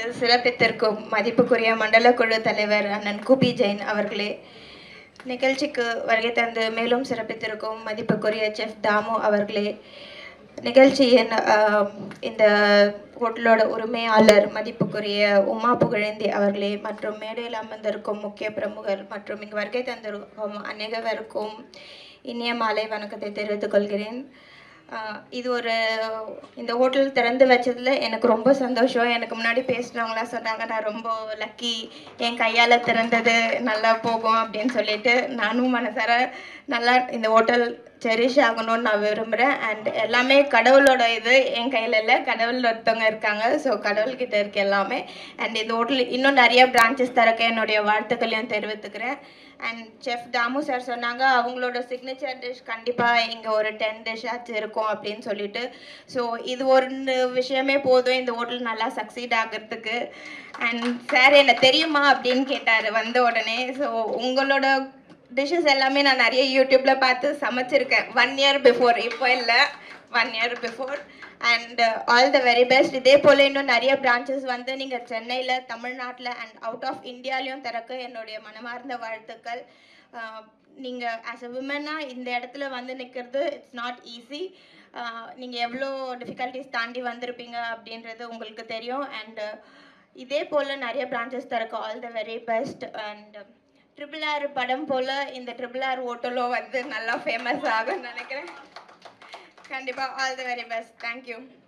சிறப்பித்திருக்கும் மதிப்புக்குரிய மண்டல குழு தலைவர் அண்ணன் குபி ஜெயின் அவர்களே நிகழ்ச்சிக்கு வருகை தந்து மேலும் சிறப்பித்திருக்கும் மதிப்புக்குரிய செஃப் தாமு அவர்களே நிகழ்ச்சியின் ஆஹ், இந்த ஹோட்டலோட உரிமையாளர் மதிப்புக்குரிய உமா புகழேந்தி அவர்களே மற்றும் மேடையில் அமர்ந்திருக்கும் முக்கிய பிரமுகர் மற்றும் இங்கு வருகை தந்திருக்கும் அனைவருக்கும் இனிய மாலை வணக்கத்தை தெரிவித்துக் கொள்கிறேன் ஆஹ் இது ஒரு இந்த ஹோட்டல் திறந்து வச்சதுல எனக்கு ரொம்ப சந்தோஷம் எனக்கு முன்னாடி பேசினவங்களாம் சொன்னாங்க நான் ரொம்ப லக்கி என் கையால் திறந்தது நல்லா போகும் அப்படின்னு சொல்லிட்டு நானும் மனசார நல்லா இந்த ஹோட்டல் செரிஷ் ஆகணும்னு நான் விரும்புகிறேன் அண்ட் எல்லாமே கடவுளோட இது என் கையில் இல்லை கடவுள் ஒருத்தவங்க இருக்காங்க ஸோ கடவுள்கிட்ட இருக்கு எல்லாமே அண்ட் இந்த ஹோட்டல் இன்னும் நிறைய பிரான்ச்சஸ் திறக்க என்னுடைய வாழ்த்துக்களையும் தெரிவித்துக்கிறேன் அண்ட் செஃப் தாமு சார் சொன்னாங்க அவங்களோட சிக்னேச்சர் டிஷ் கண்டிப்பாக இங்கே ஒரு டென் டிஷ் ஆச்சு இருக்கும் அப்படின்னு சொல்லிட்டு ஸோ இது ஒரு விஷயமே போதும் இந்த ஹோட்டல் நல்லா சக்சீட் ஆகிறதுக்கு அண்ட் சார் என்ன தெரியுமா அப்படின்னு கேட்டார் வந்த உடனே ஸோ உங்களோட டிஷ்ஷஸ் எல்லாமே நான் நிறைய யூடியூப்ல பார்த்து சமைச்சிருக்கேன் ஒன் இயர் பிஃபோர் இப்போ இல்லை one year before and all the very best இதே போல் இன்னும் நிறைய பிரான்ச்சஸ் வந்து நீங்கள் சென்னையில் தமிழ்நாட்டில் அண்ட் அவுட் ஆஃப் இந்தியாலையும் திறக்க என்னுடைய மனமார்ந்த வாழ்த்துக்கள் நீங்கள் ஆஸ் அ விமனாக இந்த இடத்துல வந்து நிற்கிறது இட்ஸ் நாட் ஈஸி நீங்கள் எவ்வளோ டிஃபிகல்ட்டிஸ் தாண்டி வந்திருப்பீங்க அப்படின்றது உங்களுக்கு தெரியும் அண்ட் இதே போல் நிறைய பிரான்ச்சஸ் திறக்க all the very best and triple R படம் போல் இந்த ட்ரிபிள் ஆர் ஹோட்டலும் வந்து நல்லா ஃபேமஸ் ஆகும்னு நினைக்கிறேன் கண்டிப்பாக all the very best thank you